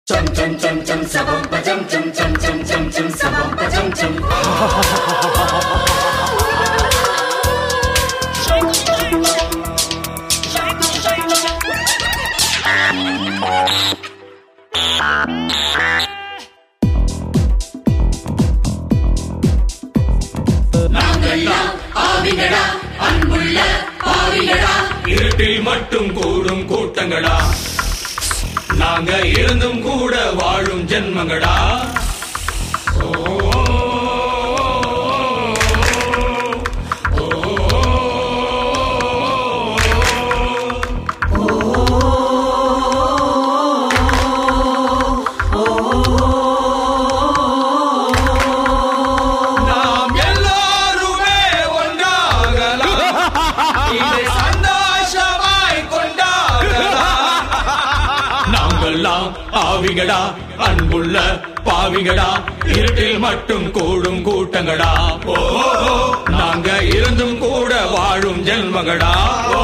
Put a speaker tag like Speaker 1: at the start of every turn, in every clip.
Speaker 1: Chum chum chum chum sabam pa chum chum chum chum chum chum sabam pa chum chum. நாங்கெல்லாம் ஆவிகளா அன்புள்ள பாவிகளா
Speaker 2: இருட்டில் மட்டும் கூடும் கூட்டங்களா நாங்க இருந்தும் கூட வாழும் ஜென்மங்களா ஓ, ஓ, நாம் எல்லாருமே ஒன்றாகலாம் இதை சந்தோஷமாய் கொண்டாடலாம் நாங்கெல்லாம் ஆவிகடா அன்புள்ள பாவிகடா இருட்டில் மட்டும் கூடும் கூட்டங்கடா ஓ நாங்க இருந்தும் கூட வாழும் ஜென்மங்கடா ஓ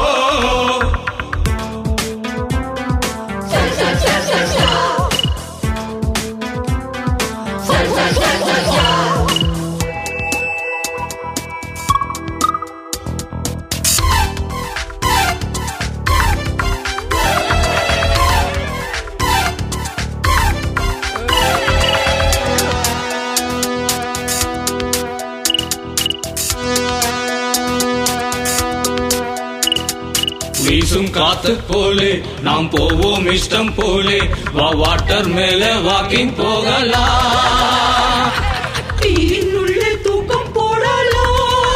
Speaker 2: வீசும் காத்து போலே நாம் போவோம் இஷ்டம் போலே வா வாட்டர் மேல வாக்கிங் போகலாம்
Speaker 3: தீயினுள்ளே தூக்கம் போடலாம்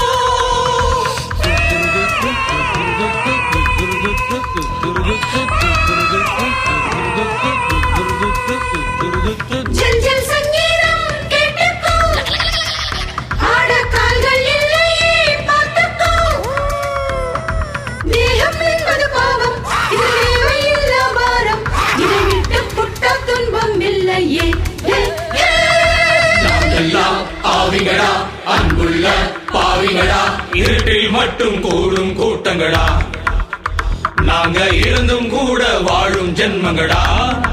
Speaker 3: ஜல் ஜல் சங்கீதம் கேட்டுக்கோ ஆட கால்கள் இல்லையே பார்த்துக்கோ தேகம் என்பது பாவம் இது தேவையில்லா பாரம் இதை விட்டு புட்ட துன்பம் இல்லையே ஏ, ஏ.
Speaker 2: எல்லாம் ஆவிகளா அன்புள்ள பாவிகளா இருட்டில் மட்டும் கூடும் கூட்டங்களா நாங்க இருந்தும் கூட வாழும் ஜென்மங்களா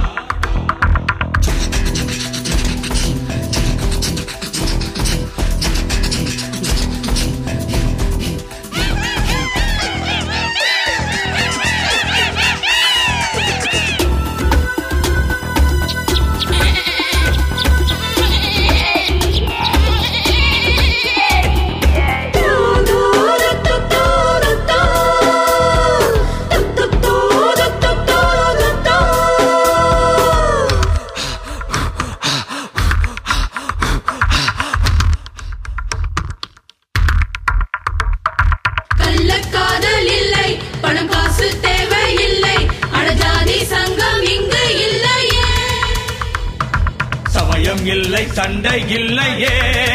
Speaker 3: கள்ளக்காதல் இல்லை பணம் காசு தேவையில்லை அடஜாதி சங்கம் இங்கு இல்லையே
Speaker 2: சமயம் இல்லை சண்டை இல்லையே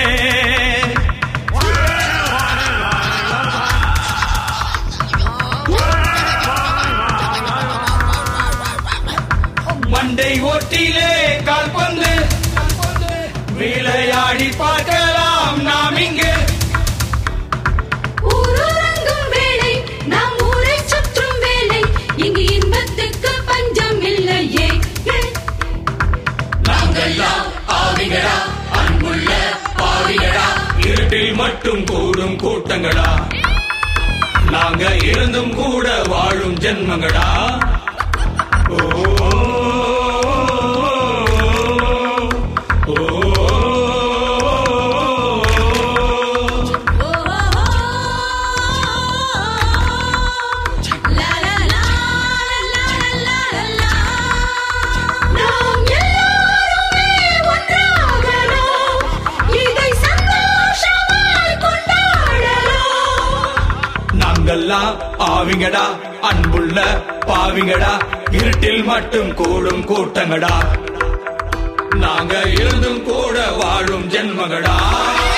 Speaker 2: மண்டை ஓட்டிலே கால்பந்து விளையாடி பார்க்கலாம் நாம் இங்கு
Speaker 3: ஊரூரங்கும் வேலை நாம் ஊரை சுற்றும் வேலை இங்கு இன்பத்துக்கு பஞ்சம் இல்லையே ஏ,
Speaker 2: நாங்கெல்லாம் ஆவிகளா அன்புள்ள பாவிகளா இருட்டில் மட்டும் கூடும் கூட்டங்களா நாங்க இருந்தும் கூட வாழும் ஜென்மங்களா ஓ, ஓ,
Speaker 3: ஓ, ஓ, ஓ. லா, லா, லா, லா, லா, லா, லா. நாம் எல்லாருமே ஒன்றாகலாம். இதை சந்தோஷமாய் கொண்டாடலாம்
Speaker 2: நாங்கெல்லாம் ஆவிங்கடா அன்புள்ள பாவிங்கடா இருட்டில் மட்டும் கூடும் கூட்டங்கடா நாங்க இருந்தும் கூட வாழும் ஜென்மங்கடா